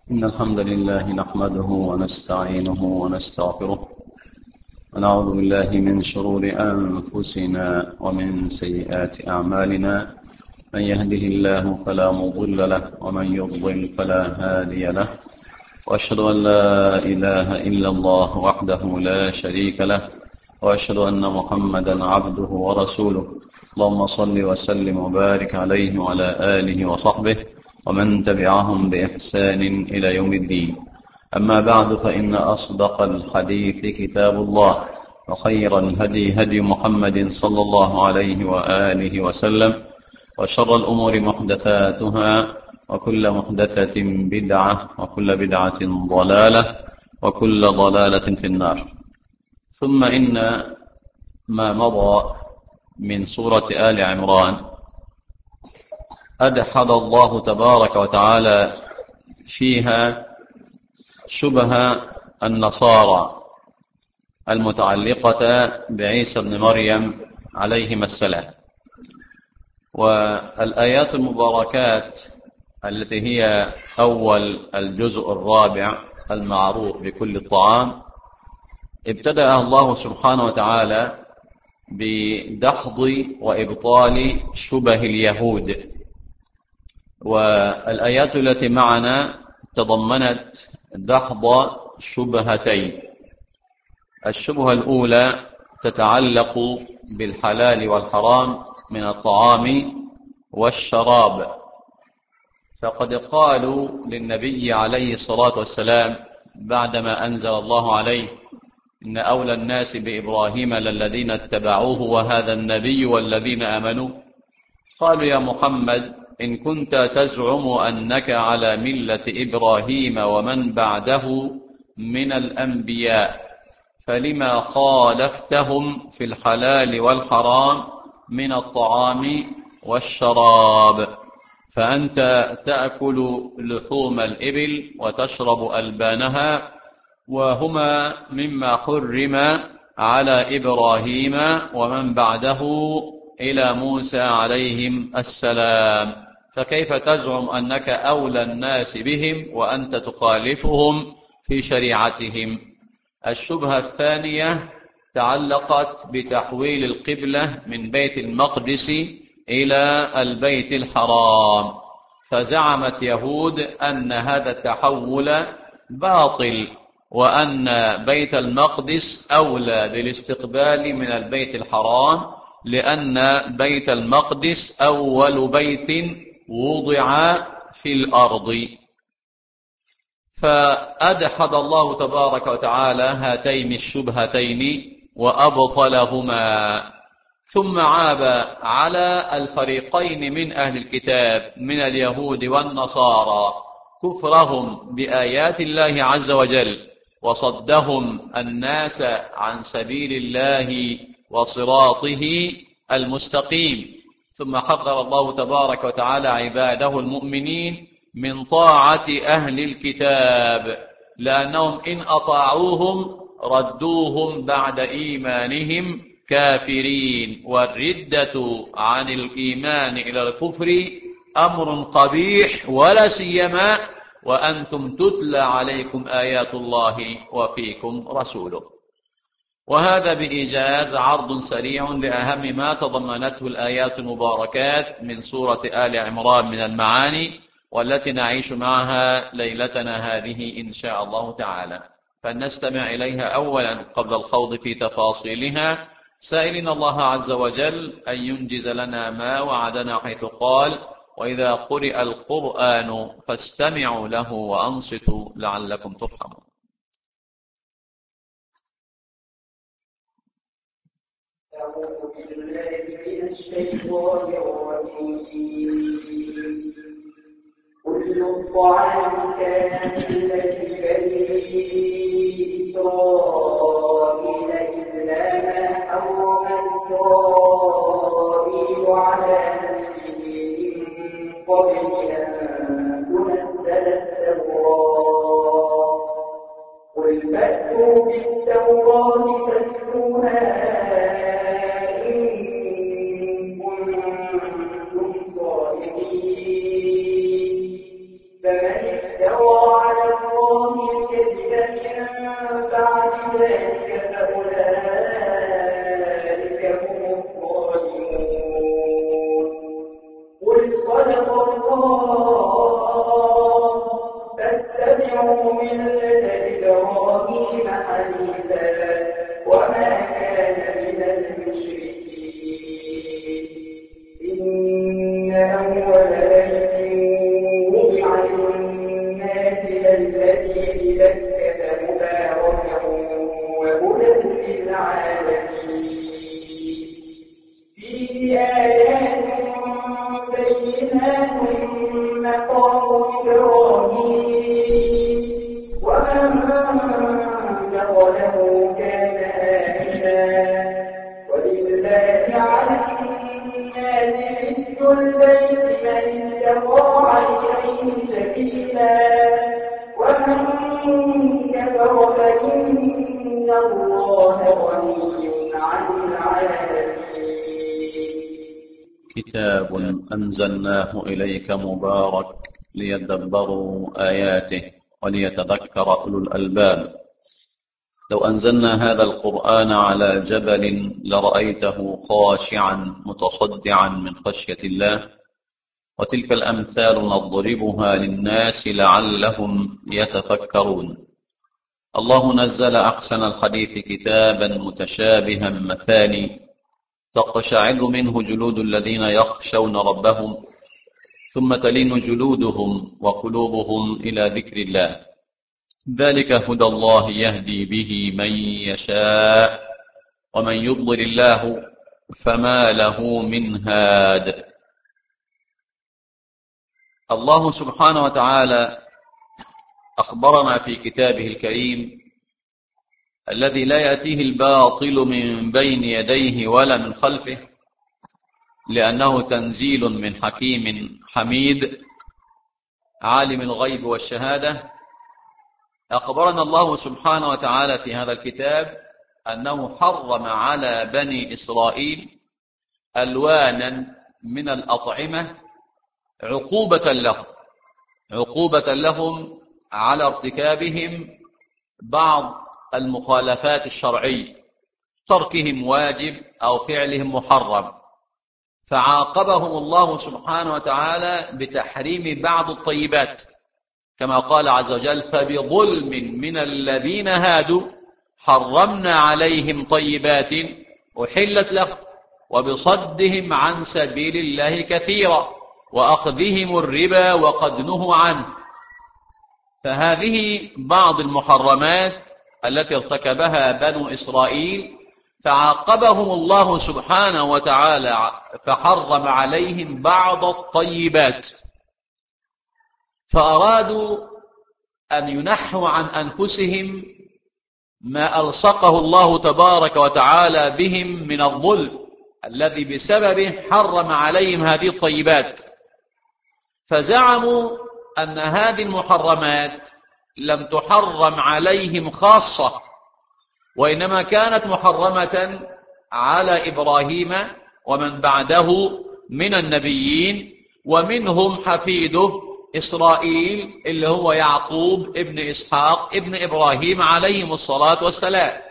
إن الحمد لله نحمده ونستعينه ونستغفره ونعوذ بالله من شرور أنفسنا ومن سيئات أعمالنا من يهده الله فلا مضل له ومن يضلل فلا هادي له وأشهد أن لا إله إلا الله وحده لا شريك له وأشهد أن محمدا عبده ورسوله اللهم صل وسلم وبارك عليه وعلى آله وصحبه ومن تبعهم بإحسان إلى يوم الدين أما بعد فإن أصدق الحديث كتاب الله وخير الهدي هدي محمد صلى الله عليه وآله وسلم وشر الأمور محدثاتها وكل محدثة بدعة وكل بدعة ضلالة وكل ضلالة في النار ثم إن ما مضى من سورة آل عمران أدحض الله تبارك وتعالى فيها شبه النصارى المتعلقة بعيسى بن مريم عليهما السلام والآيات المباركات التي هي أول الجزء الرابع المعروف بكل الطعام ابتدأ الله سبحانه وتعالى بدحض وإبطال شبه اليهود والآيات التي معنا تضمنت دحض شبهتين الشبهة الأولى تتعلق بالحلال والحرام من الطعام والشراب فقد قالوا للنبي عليه الصلاة والسلام بعدما أنزل الله عليه إن أولى الناس بإبراهيم للذين اتبعوه وهذا النبي والذين آمنوا قالوا يا محمد إن كنت تزعم أنك على ملة إبراهيم ومن بعده من الأنبياء فلما خالفتهم في الحلال والحرام من الطعام والشراب فأنت تأكل لحوم الإبل وتشرب ألبانها وهما مما حرم على إبراهيم ومن بعده إلى موسى عليهم السلام فكيف تزعم أنك أولى الناس بهم وأنت تخالفهم في شريعتهم الشبهة الثانية تعلقت بتحويل القبلة من بيت المقدس إلى البيت الحرام فزعمت يهود أن هذا التحول باطل وأن بيت المقدس أولى بالاستقبال من البيت الحرام لأن بيت المقدس أول بيت وضع في الأرض فأدحض الله تبارك وتعالى هاتين الشبهتين وأبطلهما ثم عاب على الفريقين من أهل الكتاب من اليهود والنصارى كفرهم بآيات الله عز وجل وصدهم الناس عن سبيل الله وصراطه المستقيم ثم حذر الله تبارك وتعالى عباده المؤمنين من طاعة أهل الكتاب لأنهم إن أطاعوهم ردوهم بعد إيمانهم كافرين والردة عن الإيمان إلى الكفر أمر قبيح ولا سيما وأنتم تتلى عليكم آيات الله وفيكم رسوله وهذا بإيجاز عرض سريع لأهم ما تضمنته الآيات المباركات من سورة آل عمران من المعاني والتي نعيش معها ليلتنا هذه إن شاء الله تعالى فلنستمع إليها أولا قبل الخوض في تفاصيلها سائلين الله عز وجل أن ينجز لنا ما وعدنا حيث قال وإذا قرئ القرآن فاستمعوا له وأنصتوا لعلكم ترحمون أعوذ بالله من الشيطان الرجيم كل الطعام كان لبني إسرائيل إلا ما حرم إسرائيل على نفسه من قبل أن تنزل التوراة قل فأتوا بالتوراة فاتلوها إن كنتم صادقين فمن افترى على واتبعوا ملة إبراهيم حنيفا وما كان من المشركين إن أول بيت وضع للناس للذي ببكة مباركا وهدى للعالمين فيه آيات بينات مقام إبراهيم ومن دخله كان آمنا ولله على الناس حج البيت من استطاع إليه سبيلا ومن كفر فإن الله غني عن العالمين كتاب أنزلناه إليك مبارك ليدبروا آياته وليتذكر أولو الألباب لو أنزلنا هذا القرآن على جبل لرأيته خاشعا متصدعا من خشية الله وتلك الأمثال نضربها للناس لعلهم يتفكرون الله نزل أحسن الحديث كتابا متشابها مثاني تقشعر منه جلود الذين يخشون ربهم ثم تلين جلودهم وقلوبهم إلى ذكر الله ذلك هدى الله يهدي به من يشاء ومن يضلل الله فما له من هاد الله سبحانه وتعالى أخبرنا في كتابه الكريم الذي لا يأتيه الباطل من بين يديه ولا من خلفه لأنه تنزيل من حكيم حميد عالم الغيب والشهادة أخبرنا الله سبحانه وتعالى في هذا الكتاب أنه حرم على بني إسرائيل ألوانا من الأطعمة عقوبة لهم عقوبة لهم على ارتكابهم بعض المخالفات الشرعية تركهم واجب أو فعلهم محرم فعاقبهم الله سبحانه وتعالى بتحريم بعض الطيبات كما قال عز وجل فبظلم من الذين هادوا حرمنا عليهم طيبات أحلت لهم وبصدهم عن سبيل الله كثيرا وأخذهم الربا وقد نهوا عنه فهذه بعض المحرمات التي ارتكبها بنو إسرائيل فعاقبهم الله سبحانه وتعالى فحرم عليهم بعض الطيبات فأرادوا أن ينحوا عن أنفسهم ما ألصقه الله تبارك وتعالى بهم من الظلم الذي بسببه حرم عليهم هذه الطيبات فزعموا أن هذه المحرمات لم تحرم عليهم خاصة وإنما كانت محرمة على إبراهيم ومن بعده من النبيين ومنهم حفيده إسرائيل اللي هو يعقوب ابن إسحاق ابن إبراهيم عليهم الصلاة والسلام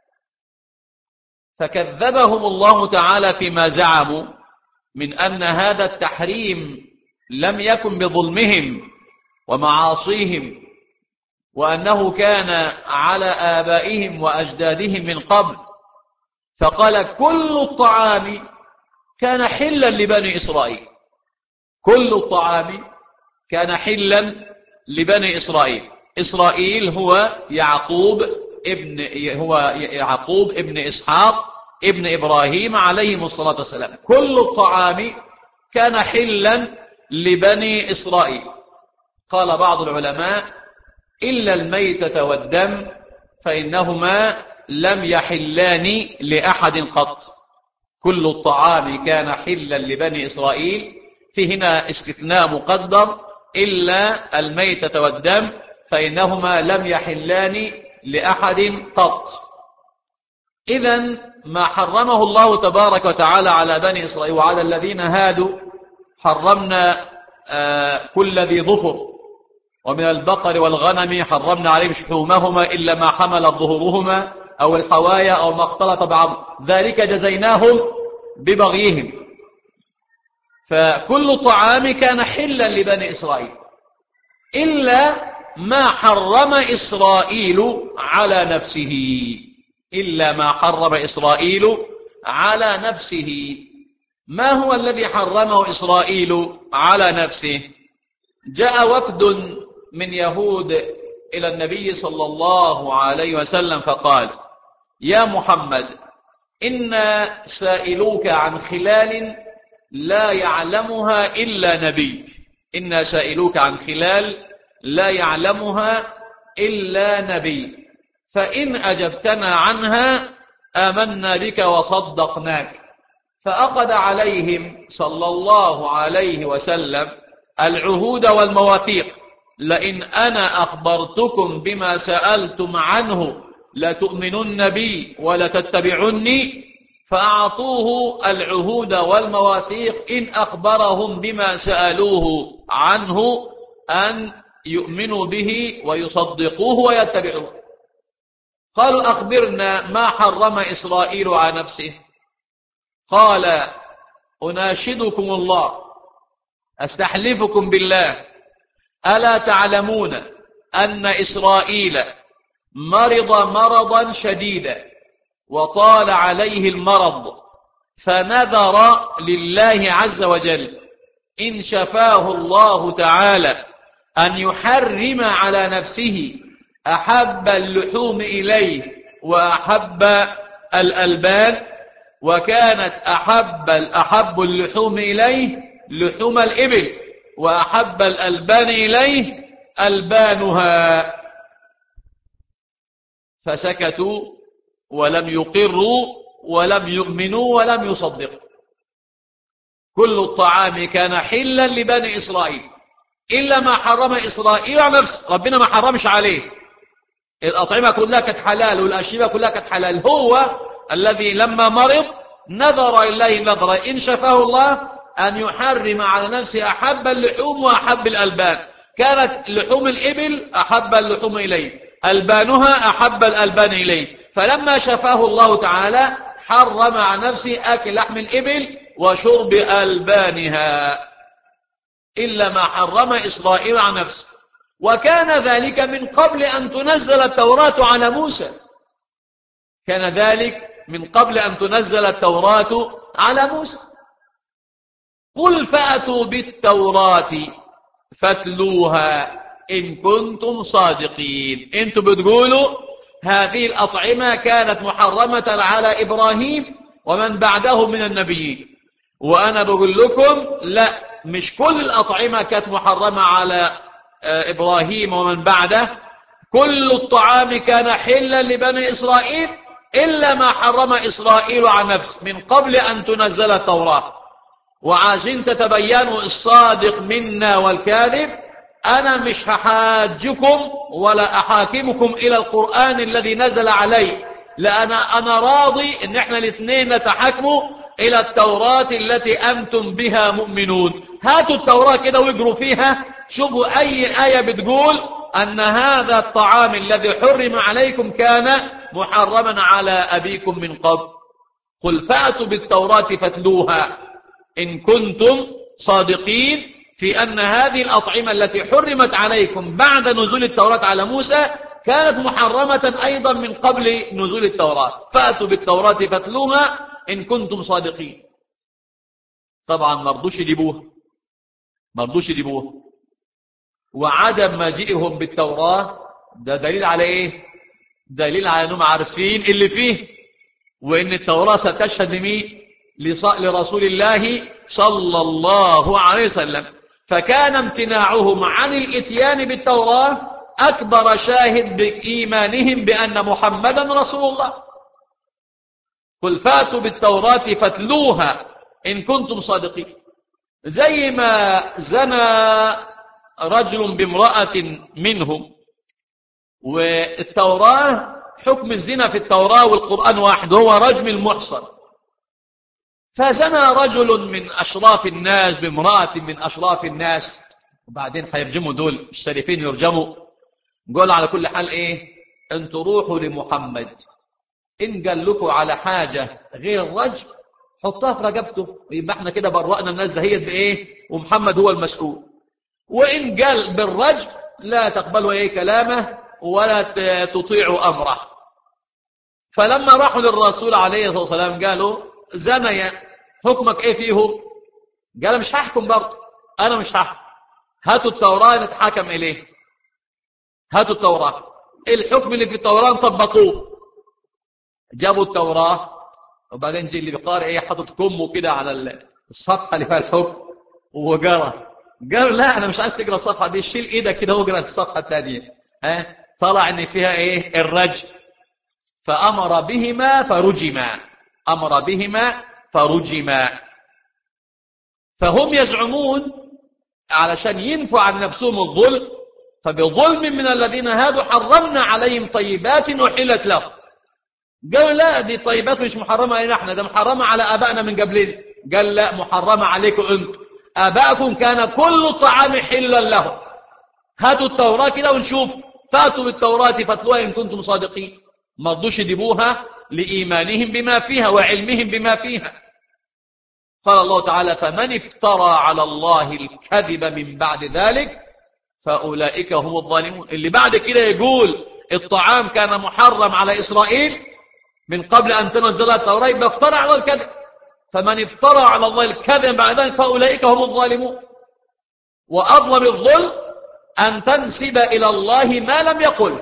فكذبهم الله تعالى فيما زعموا من أن هذا التحريم لم يكن بظلمهم ومعاصيهم وأنه كان على آبائهم وأجدادهم من قبل فقال كل الطعام كان حلا لبني إسرائيل كل الطعام كان حلا لبني إسرائيل إسرائيل هو يعقوب ابن هو يعقوب ابن إسحاق ابن إبراهيم عليهم الصلاة والسلام كل الطعام كان حلا لبني إسرائيل قال بعض العلماء إلا الميتة والدم فإنهما لم يحلان لأحد قط كل الطعام كان حلا لبني إسرائيل في هنا استثناء مقدر إلا الميتة والدم فإنهما لم يحلان لأحد قط إذا ما حرمه الله تبارك وتعالى على بني إسرائيل وعلى الذين هادوا حرمنا آه كل ذي ظفر ومن البقر والغنم حرمنا عليهم شحومهما إلا ما حمل ظهورهما أو الحوايا أو ما اختلط بعض ذلك جزيناهم ببغيهم فكل طعام كان حلا لبني إسرائيل إلا ما حرم إسرائيل على نفسه إلا ما حرم إسرائيل على نفسه ما هو الذي حرمه إسرائيل على نفسه جاء وفد من يهود إلى النبي صلى الله عليه وسلم فقال يا محمد إنا سائلوك عن خلال لا يعلمها إلا نبي إنا سائلوك عن خلال لا يعلمها إلا نبي فإن أجبتنا عنها آمنا بك وصدقناك فأخذ عليهم صلى الله عليه وسلم العهود والمواثيق لئن أنا أخبرتكم بما سألتم عنه لتؤمنن بي ولتتبعني فأعطوه العهود والمواثيق إن أخبرهم بما سألوه عنه أن يؤمنوا به ويصدقوه ويتبعوه قالوا أخبرنا ما حرم إسرائيل على نفسه قال أناشدكم الله أستحلفكم بالله ألا تعلمون أن إسرائيل مرض مرضا شديدا وطال عليه المرض فنذر لله عز وجل إن شفاه الله تعالى أن يحرم على نفسه أحب اللحوم إليه وأحب الألبان وكانت أحب أحب اللحوم إليه لحوم الإبل وأحب الألبان إليه ألبانها فسكتوا ولم يقروا ولم يؤمنوا ولم يصدقوا كل الطعام كان حلا لبني إسرائيل إلا ما حرم إسرائيل على نفسه ربنا ما حرمش عليه الأطعمة كلها كانت حلال والأشربة كلها كانت حلال هو الذي لما مرض نذر إليه نذرا إن شفاه الله أن يحرم على نفسه أحب اللحوم وأحب الألبان كانت لحوم الإبل أحب اللحوم إليه ألبانها أحب الألبان إليه فلما شفاه الله تعالى حرم عن نفسه أكل لحم الإبل وشرب ألبانها إلا ما حرم إسرائيل عن نفسه وكان ذلك من قبل أن تنزل التوراة على موسى كان ذلك من قبل أن تنزل التوراة على موسى قل فأتوا بالتوراة فاتلوها إن كنتم صادقين أنتم بتقولوا هذه الأطعمة كانت محرمة على إبراهيم ومن بعده من النبيين وأنا بقول لكم لا مش كل الأطعمة كانت محرمة على إبراهيم ومن بعده كل الطعام كان حلا لبني إسرائيل إلا ما حرم إسرائيل عن نفسه من قبل أن تنزل التوراة وعايزين تتبينوا الصادق منا والكاذب أنا مش هحاجكم ولا أحاكمكم إلى القرآن الذي نزل علي لأن أنا راضي إن إحنا الاثنين نتحكموا إلى التوراة التي أنتم بها مؤمنون هاتوا التوراة كده واجروا فيها شوفوا أي آية بتقول أن هذا الطعام الذي حرم عليكم كان محرما على أبيكم من قبل قل فأتوا بالتوراة فاتلوها إن كنتم صادقين في أن هذه الأطعمة التي حرمت عليكم بعد نزول التوراة على موسى كانت محرمة أيضا من قبل نزول التوراة فأتوا بالتوراة فاتلوها إن كنتم صادقين طبعا مرضوش يجيبوها مرضوش يجيبوها وعدم مجيئهم بالتوراة ده دليل على ايه دليل على انهم عارفين اللي فيه وان التوراة ستشهد لمين لرسول الله صلى الله عليه وسلم فكان امتناعهم عن الاتيان بالتوراة أكبر شاهد بإيمانهم بأن محمدا رسول الله قل فاتوا بالتوراة فاتلوها إن كنتم صادقين زي ما زنى رجل بامرأة منهم والتوراة حكم الزنا في التوراة والقرآن واحد هو رجم المحصن فزنى رجل من أشراف الناس بامرأة من أشراف الناس وبعدين هيرجموا دول الشريفين يرجموا قول على كل حال ايه انتوا روحوا لمحمد ان قال لكم على حاجة غير الرجم حطها في رقبته يبقى احنا كده برأنا الناس دهيت بايه ومحمد هو المسؤول وإن قال بالرجم لا تقبلوا أي كلامه ولا تطيعوا أمره فلما راحوا للرسول عليه الصلاة والسلام قالوا زني حكمك ايه فيه قال مش هحكم برضه انا مش هحكم هاتوا التوراة نتحاكم اليه هاتوا التوراة الحكم اللي في التوراة طبقوه جابوا التوراة وبعدين جي اللي بيقارئ ايه حاطط كمه كده على الصفحة اللي فيها الحكم وقرا قالوا لا انا مش عايز تقرا الصفحة دي شيل ايدك كده واقرا الصفحة الثانية ها طلع ان فيها ايه الرجم فامر بهما فرجما امر بهما فرجما فهم يزعمون علشان ينفوا عن نفسهم الظلم فبظلم من الذين هادوا حرمنا عليهم طيبات أحلت لهم قالوا لا دي طيبات مش محرمة علينا احنا ده محرمة على آبائنا من قبلنا قال لا محرمة عليكم انتم آباءكم كان كل الطعام حلا لهم هاتوا التوراة كده ونشوف فاتوا بالتوراة فاتلوها إن كنتم صادقين ما رضوش يجيبوها لإيمانهم بما فيها وعلمهم بما فيها قال الله تعالى فمن افترى على الله الكذب من بعد ذلك فأولئك هم الظالمون اللي بعد كده يقول الطعام كان محرم على إسرائيل من قبل أن تنزل التوراة يبقى افترى على الكذب فمن افترى على الله الكذب بعد ذلك فأولئك هم الظالمون وأظلم الظلم أن تنسب إلى الله ما لم يقل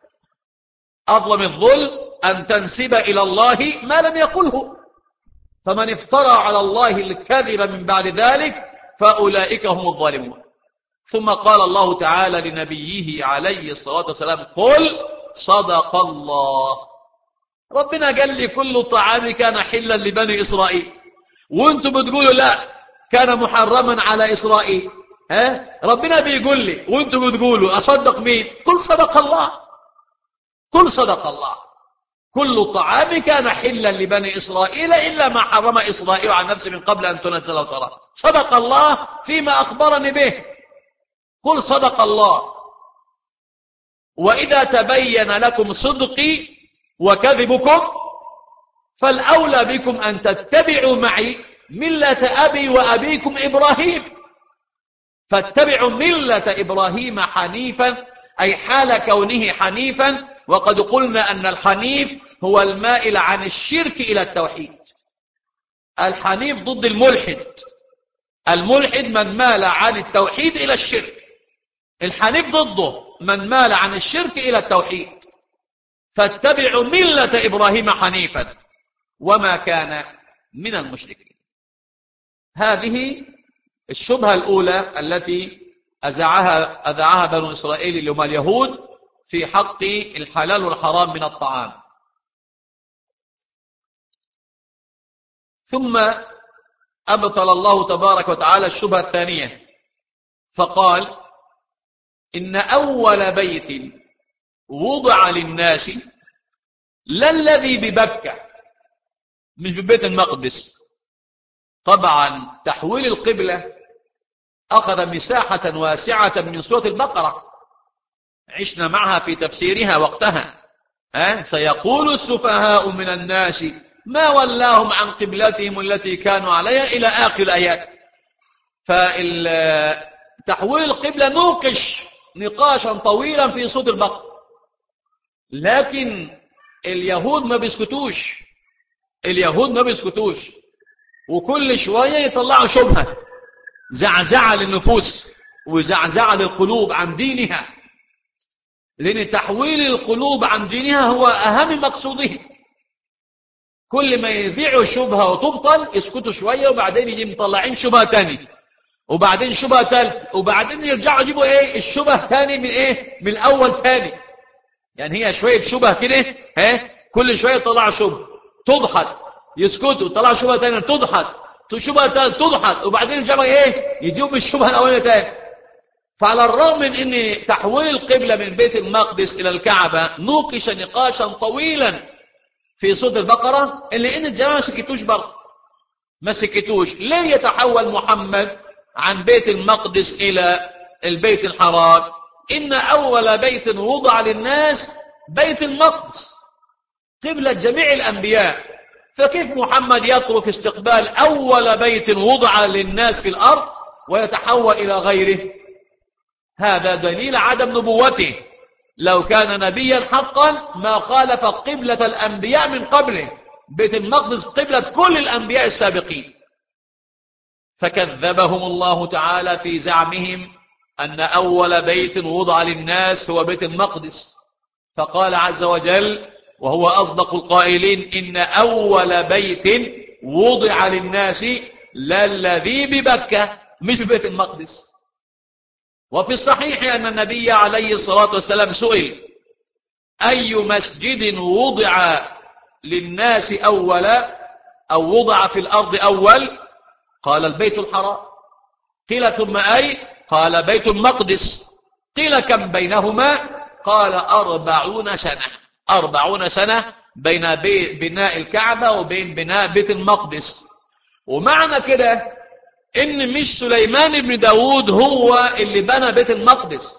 أظلم الظلم أن تنسب إلى الله ما لم يقله فمن افترى على الله الكذب من بعد ذلك فأولئك هم الظالمون ثم قال الله تعالى لنبيه عليه الصلاة والسلام قل صدق الله ربنا قال لي كل طعام كان حلا لبني إسرائيل وانتم بتقولوا لا كان محرما على إسرائيل ها ربنا بيقول لي وانتم بتقولوا أصدق مين قل صدق الله قل صدق الله كل طعام كان حلا لبني إسرائيل إلا ما حرم إسرائيل عن نفسه من قبل أن تنزل التوراة صدق الله فيما أخبرني به قل صدق الله وإذا تبين لكم صدقي وكذبكم فالأولى بكم أن تتبعوا معي ملة أبي وأبيكم إبراهيم فاتبعوا ملة إبراهيم حنيفا أي حال كونه حنيفا وقد قلنا أن الحنيف هو المائل عن الشرك إلى التوحيد الحنيف ضد الملحد الملحد من مال عن التوحيد إلى الشرك الحنيف ضده من مال عن الشرك إلى التوحيد فاتبعوا ملة إبراهيم حنيفا وما كان من المشركين هذه الشبهة الأولى التي أزعها, أذعها بنو إسرائيل اليوم اليهود في حق الحلال والحرام من الطعام ثم أبطل الله تبارك وتعالى الشبهة الثانية فقال إن أول بيت وضع للناس لا الذي ببكة مش ببيت المقدس طبعا تحويل القبلة أخذ مساحة واسعة من سورة البقرة عشنا معها في تفسيرها وقتها ها سيقول السفهاء من الناس ما ولاهم عن قبلتهم التي كانوا عليها إلى آخر الآيات فتحويل القبلة نوقش نقاشا طويلا في صوت البقر لكن اليهود ما بيسكتوش اليهود ما بيسكتوش وكل شوية يطلعوا شبهة زعزعة للنفوس وزعزعة للقلوب عن دينها لأن تحويل القلوب عن دينها هو أهم مقصوده كل ما يذيعوا شبهة وتبطل يسكتوا شوية وبعدين يجي مطلعين شبهة تاني وبعدين شبهة ثالث وبعدين يرجعوا يجيبوا ايه الشبهة تاني من ايه من الأول تاني يعني هي شوية شبهة كده ها كل شوية يطلعوا شبهة تضحك يسكتوا يطلعوا شبهة تانية تضحك شبهة ثالث تضحك وبعدين يرجعوا ايه يجيبوا الشبهة الأولانية تاني فعلى الرغم من ان تحويل القبلة من بيت المقدس الى الكعبة نوقش نقاشا طويلا في صوت البقرة اللي ان الجماعة ما سكتوش برضه ما سكتوش ليه يتحول محمد عن بيت المقدس الى البيت الحرام ان اول بيت وضع للناس بيت المقدس قبلة جميع الانبياء فكيف محمد يترك استقبال اول بيت وضع للناس في الارض ويتحول الى غيره هذا دليل عدم نبوته لو كان نبيا حقا ما خالف قبلة الأنبياء من قبله بيت المقدس قبلة كل الأنبياء السابقين فكذبهم الله تعالى في زعمهم أن أول بيت وضع للناس هو بيت المقدس فقال عز وجل وهو أصدق القائلين إن أول بيت وضع للناس للذي ببكة مش ببيت المقدس وفي الصحيح أن النبي عليه الصلاة والسلام سئل أي مسجد وضع للناس أولا أو وضع في الأرض أول قال البيت الحرام قيل ثم أي قال بيت المقدس قيل كم بينهما قال أربعون سنة أربعون سنة بين بناء الكعبة وبين بناء بيت المقدس ومعنى كده ان مش سليمان بن داود هو اللي بنى بيت المقدس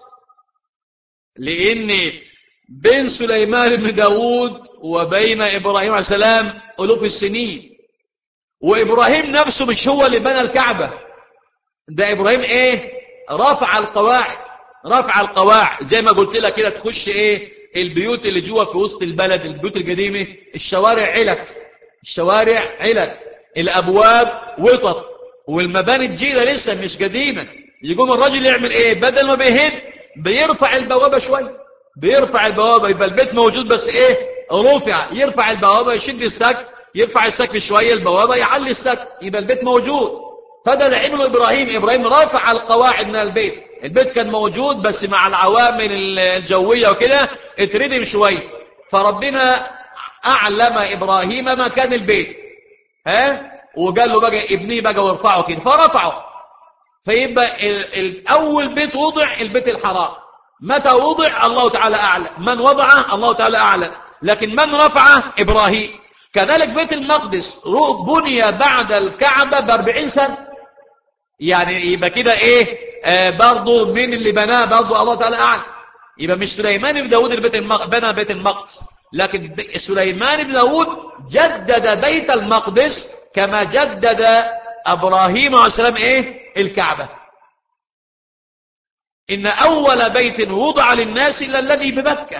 لان بين سليمان بن داود وبين ابراهيم عليه السلام الوف السنين وابراهيم نفسه مش هو اللي بنى الكعبة ده ابراهيم ايه رفع القواعد رفع القواعد زي ما قلت لك كده تخش ايه البيوت اللي جوه في وسط البلد البيوت القديمة الشوارع علت الشوارع علت الابواب وطط والمباني الجديدة لسه مش قديمة يقوم الراجل يعمل ايه بدل ما بيهد بيرفع البوابة شوية بيرفع البوابة يبقى البيت موجود بس ايه رفع يرفع البوابة يشد السقف يرفع السقف شوية البوابة يعلي السقف يبقى البيت موجود فده اللي عمله ابراهيم ابراهيم رفع القواعد من البيت البيت كان موجود بس مع العوامل الجوية وكده اتردم شوية فربنا اعلم ابراهيم مكان البيت ها وقال له بقى ابنيه بقى وارفعه كده فرفعه فيبقى الأول بيت وضع البيت الحرام متى وضع الله تعالى أعلم من وضعه الله تعالى أعلم لكن من رفعه إبراهيم كذلك بيت المقدس بني بعد الكعبة بأربعين سنة يعني يبقى كده إيه آه برضه مين اللي بناه برضه الله تعالى أعلم يبقى مش سليمان بن داود البيت المق... بنى بيت المقدس لكن سليمان بن داود جدد بيت المقدس كما جدد أبراهيم عليه السلام إيه الكعبة إن أول بيت وضع للناس إلا الذي بمكة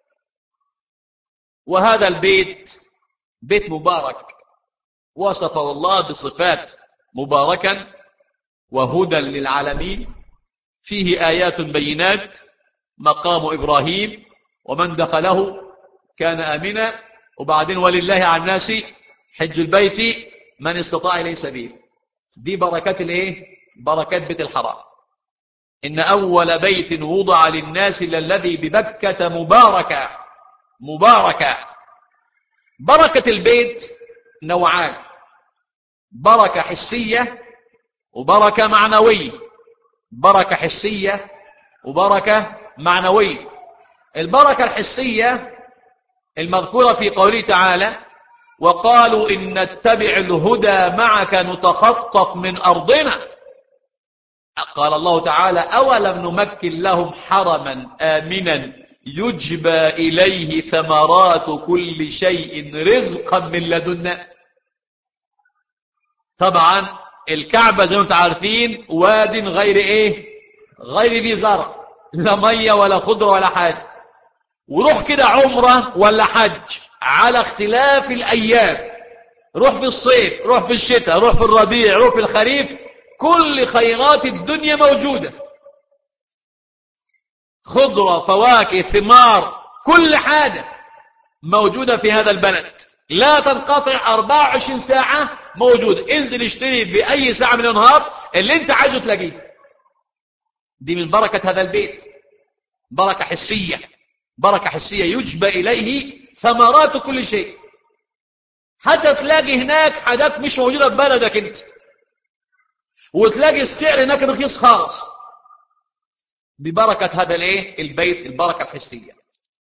وهذا البيت بيت مبارك وصفه الله بصفات مباركا وهدى للعالمين فيه آيات بينات مقام إبراهيم ومن دخله كان آمنا وبعدين ولله على الناس حج البيت من استطاع إليه سبيل دي بركات الايه بركات بيت الحرام إن أول بيت وضع للناس للذي ببكة مباركة مباركة بركة البيت نوعان بركة حسية وبركة معنوية بركة حسية وبركة معنوية البركة الحسية المذكورة في قوله تعالى وقالوا إن نتبع الهدى معك نتخطف من أرضنا قال الله تعالى أولم نمكن لهم حرما آمنا يجبى إليه ثمرات كل شيء رزقا من لدنا طبعا الكعبة زي ما انتم عارفين واد غير ايه غير ذي زرع لا مية ولا خضرة ولا حاجة وروح كده عمرة ولا حج على اختلاف الأيام روح في الصيف روح في الشتاء روح في الربيع روح في الخريف كل خيرات الدنيا موجودة خضرة فواكه ثمار كل حاجة موجودة في هذا البلد لا تنقطع 24 ساعة موجود انزل اشتري في أي ساعة من النهار اللي انت عايزه تلاقيه دي من بركة هذا البيت بركة حسية بركة حسية يجبى إليه ثمرات كل شيء حتى تلاقي هناك حاجات مش موجودة في بلدك انت وتلاقي السعر هناك رخيص خالص ببركة هذا الايه البيت البركة الحسية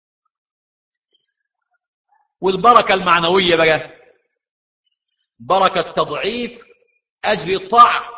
والبركة المعنوية بقى بركة تضعيف أجر الطاعة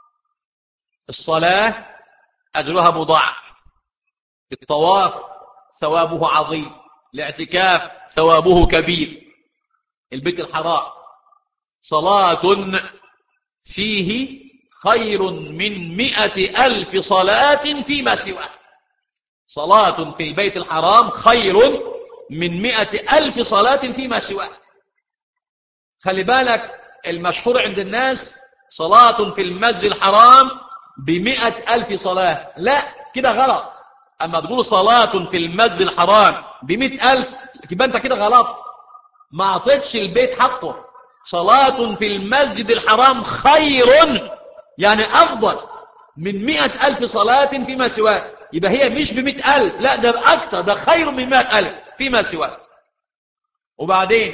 الصلاة أجرها مضاعف الطواف ثوابه عظيم الاعتكاف ثوابه كبير البيت الحرام صلاة فيه خير من مئة ألف صلاة فيما سواه صلاة في البيت الحرام خير من مئة ألف صلاة فيما سواه خلي بالك المشهور عند الناس صلاة في المسجد الحرام بمئة ألف صلاة لا كده غلط أما تقول صلاة في المسجد الحرام بمئة ألف يبقى أنت كده غلط ما أعطيتش البيت حقه صلاة في المسجد الحرام خير يعني أفضل من مئة ألف صلاة فيما سواه يبقى هي مش بمئة ألف لا ده أكتر ده خير من مئة ألف فيما سواه وبعدين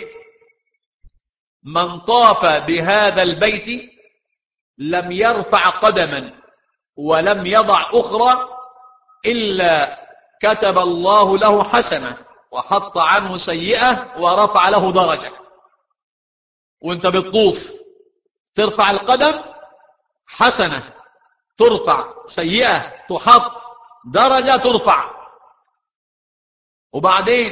من طاف بهذا البيت لم يرفع قدما ولم يضع أخرى إلا كتب الله له حسنة وحط عنه سيئة ورفع له درجة وانت بتطوف ترفع القدم حسنة ترفع سيئة تحط درجة ترفع وبعدين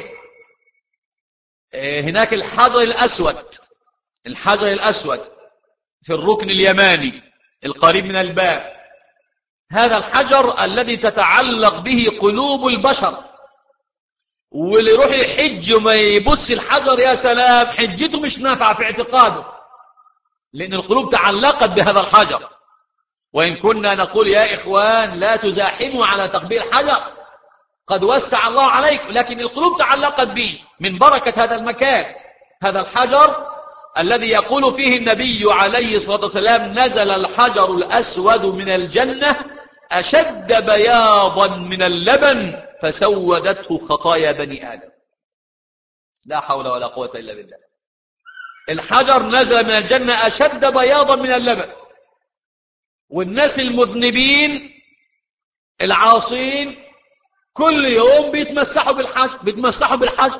هناك الحجر الأسود الحجر الأسود في الركن اليماني القريب من الباب هذا الحجر الذي تتعلق به قلوب البشر واللي يروح يحج وما يبص الحجر يا سلام حجته مش نافعة في اعتقاده لأن القلوب تعلقت بهذا الحجر وإن كنا نقول يا إخوان لا تزاحموا على تقبيل حجر قد وسع الله عليكم لكن القلوب تعلقت به من بركة هذا المكان هذا الحجر الذي يقول فيه النبي عليه الصلاة والسلام نزل الحجر الأسود من الجنة أشد بياضا من اللبن فسودته خطايا بني آدم لا حول ولا قوة إلا بالله الحجر نزل من الجنة أشد بياضا من اللبن والناس المذنبين العاصين كل يوم بيتمسحوا بالحجر بيتمسحوا بالحجر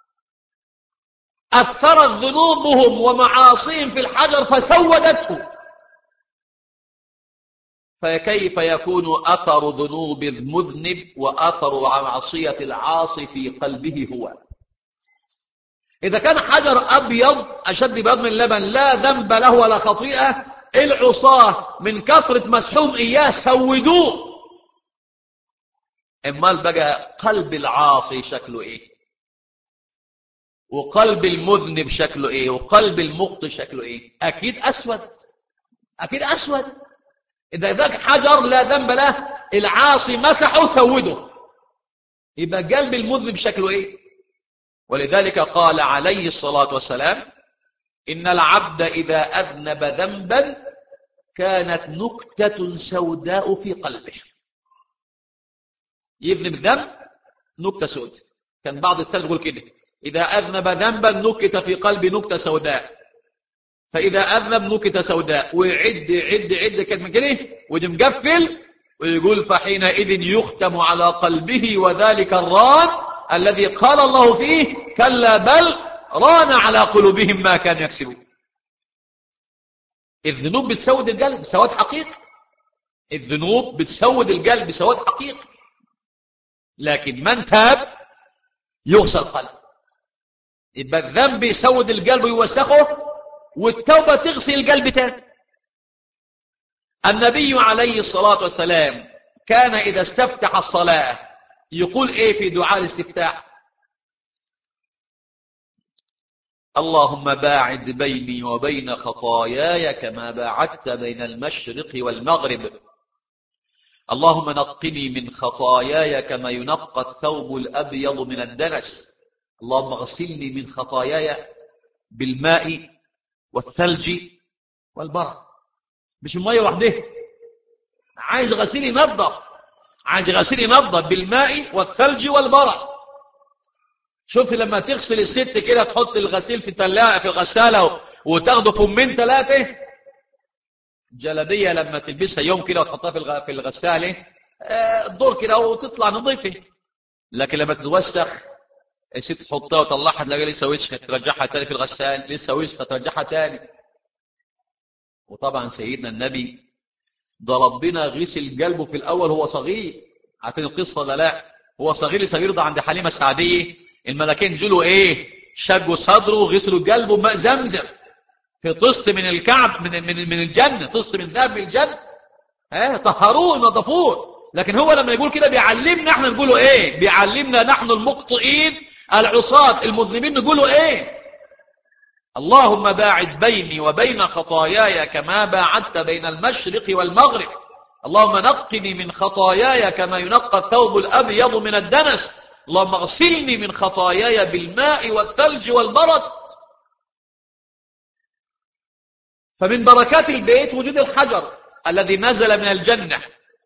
أثرت ذنوبهم ومعاصيهم في الحجر فسودته فكيف يكون أثر ذنوب المذنب وأثر معصية العاصي في قلبه هو إذا كان حجر أبيض أشد بياض من اللبن لا ذنب له ولا خطيئة العصاة من كثرة مسحوم إياه سودوه امال بقى قلب العاصي شكله ايه وقلب المذنب شكله ايه وقلب المخطئ شكله ايه اكيد اسود اكيد اسود اذا ذاك حجر لا ذنب له العاصي مسحه سوده يبقى قلب المذنب شكله ايه ولذلك قال عليه الصلاه والسلام ان العبد اذا اذنب ذنبا كانت نكته سوداء في قلبه يذنب ذنب نكته سوداء كان بعض السلف يقول كده إذا أذنب ذنبا نكت في قلبي نكتة سوداء فإذا أذنب نكتة سوداء ويعد عد عد كده من كده ودي مقفل ويقول فحينئذ يختم على قلبه وذلك الران الذي قال الله فيه كلا بل ران على قلوبهم ما كانوا يكسبون الذنوب بتسود القلب سواد حقيقي الذنوب بتسود القلب سواد حقيقي لكن من تاب يغسل قلبه يبقى الذنب يسود القلب ويوسخه والتوبة تغسل القلب تاني النبي عليه الصلاة والسلام كان إذا استفتح الصلاة يقول إيه في دعاء الاستفتاح اللهم باعد بيني وبين خطاياي كما باعدت بين المشرق والمغرب اللهم نقني من خطاياي كما ينقى الثوب الأبيض من الدنس اللهم اغسلني من خطاياي بالماء والثلج والبرد مش الميه وحده عايز غسيل ينظف عايز غسيل ينظف بالماء والثلج والبرد شوف لما تغسل الست كده تحط الغسيل في الثلاجه في الغساله وتاخده فمين ثلاثه جلبيه لما تلبسها يوم كده وتحطها في في الغساله الدور كده وتطلع نظيفه لكن لما تتوسخ الست تحطها وتطلعها تلاقي لسه وسخه ترجعها تاني في الغسال لسه وسخه ترجعها تاني وطبعا سيدنا النبي ده ربنا غسل قلبه في الاول هو صغير عارفين القصه ده لا هو صغير صغير ده عند حليمه السعديه الملكين جلوا ايه شقوا صدره وغسلوا قلبه بماء زمزم في طست من الكعب من من من الجنة طست من ذهب من الجنة ها طهروه نظفوه لكن هو لما يقول كده بيعلمنا احنا نقوله ايه بيعلمنا نحن المخطئين العصاة المذنبين نقوله ايه اللهم باعد بيني وبين خطاياي كما باعدت بين المشرق والمغرب اللهم نقني من خطاياي كما ينقى الثوب الأبيض من الدنس اللهم اغسلني من خطاياي بالماء والثلج والبرد فمن بركات البيت وجود الحجر الذي نزل من الجنة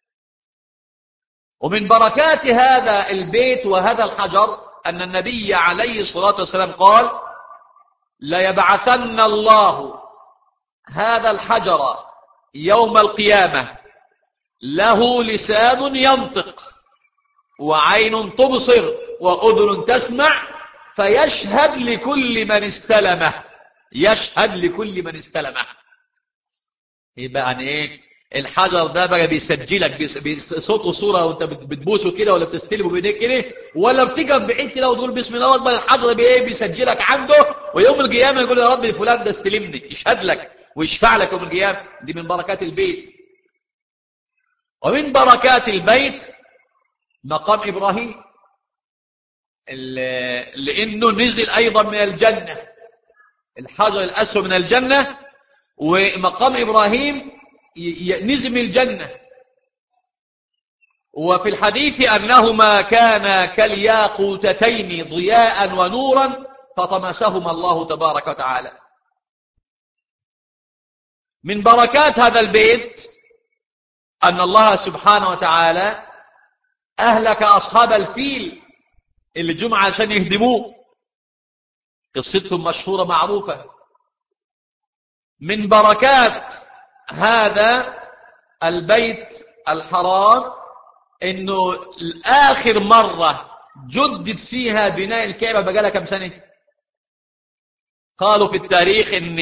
ومن بركات هذا البيت وهذا الحجر أن النبي عليه الصلاة والسلام قال ليبعثن الله هذا الحجر يوم القيامة له لسان ينطق وعين تبصر وأذن تسمع فيشهد لكل من استلمه يشهد لكل من استلمه يبقى يعني ايه الحجر ده بقى بيسجلك بصوت وصوره وانت بتبوسه كده ولا بتستلمه بايديك كده ولا بتقف بعيد كده وتقول بسم الله اكبر الحجر ده ايه بيسجلك عنده ويوم القيامه يقول يا رب فلان ده استلمني يشهد لك ويشفع لك يوم القيامه دي من بركات البيت ومن بركات البيت مقام ابراهيم لانه نزل ايضا من الجنه الحجر الاسود من الجنه ومقام ابراهيم نزل من الجنة وفي الحديث أنهما كانا كالياقوتتين ضياء ونورا فطمسهما الله تبارك وتعالى من بركات هذا البيت أن الله سبحانه وتعالى أهلك أصحاب الفيل اللي جمع عشان يهدموه قصتهم مشهورة معروفة من بركات هذا البيت الحرام انه اخر مرة جدد فيها بناء الكعبة بقى لها كم سنة قالوا في التاريخ ان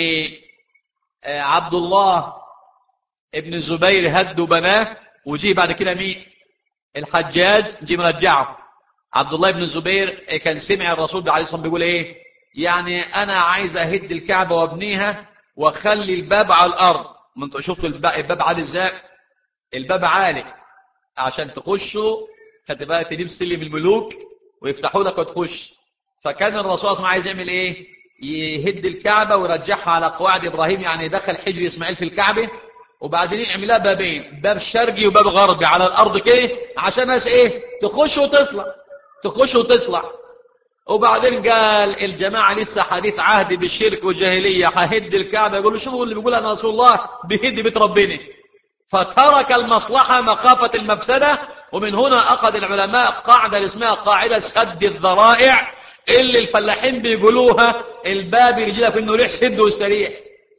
عبد الله ابن الزبير هد بناه وجي بعد كده مين الحجاج جي مرجعه عبد الله بن الزبير كان سمع الرسول عليه الصلاه والسلام بيقول ايه يعني انا عايز اهد الكعبه وابنيها واخلي الباب على الارض ما انتوا شفتوا الباب عالي ازاي الباب عالي عشان تخشوا هتبقى تجيب سلم الملوك ويفتحوا لك وتخش فكان الرسول صلى الله عليه وسلم عايز يعمل ايه يهد الكعبه ويرجعها على قواعد ابراهيم يعني يدخل حجر اسماعيل في الكعبه وبعدين يعملها بابين باب شرقي وباب غربي على الارض كده عشان الناس ايه تخش وتطلع تخش وتطلع وبعدين قال الجماعة لسه حديث عهد بالشرك والجاهلية ههد الكعبة يقولوا شوفوا اللي بيقول أنا رسول الله بيهد بيت ربنا فترك المصلحة مخافة المفسدة ومن هنا أخذ العلماء قاعدة اسمها قاعدة سد الذرائع اللي الفلاحين بيقولوها الباب يجي لك انه ريح سد واستريح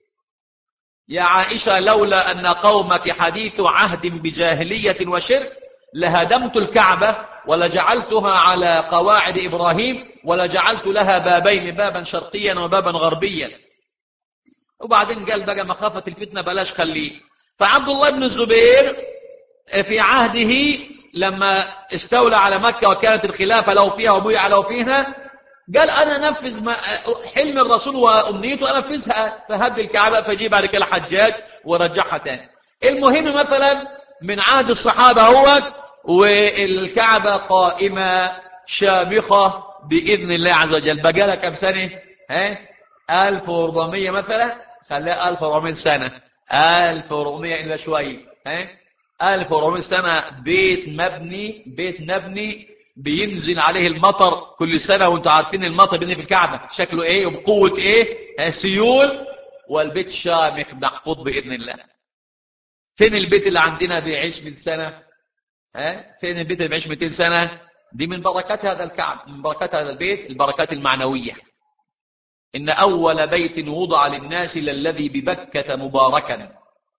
يا عائشة لولا أن قومك حديث عهد بجاهلية وشرك لهدمت الكعبة ولجعلتها على قواعد إبراهيم ولجعلت لها بابين بابا شرقيا وبابا غربيا وبعدين قال بقى مخافة الفتنة بلاش خليه فعبد الله بن الزبير في عهده لما استولى على مكة وكانت الخلافة له فيها وبيع له فيها قال أنا نفذ ما حلم الرسول وأمنيته أنفذها فهد الكعبة فجي بعد كده الحجاج ورجعها تاني المهم مثلا من عهد الصحابة هو والكعبة قائمة شامخة بإذن الله عز وجل بقى لها كم سنة ها 1400 مثلا خليها 1400 سنة 1400 إلا شوية ها 1400 سنة بيت مبني بيت مبني بينزل عليه المطر كل سنة وانتوا عارفين المطر بينزل في الكعبة شكله ايه وبقوة ايه سيول والبيت شامخ محفوظ بإذن الله فين البيت اللي عندنا بيعيش من سنة ها فين البيت اللي بيعيش 200 سنة دي من بركات هذا الكعب من بركات هذا البيت البركات المعنوية إن أول بيت وضع للناس للذي ببكة مباركا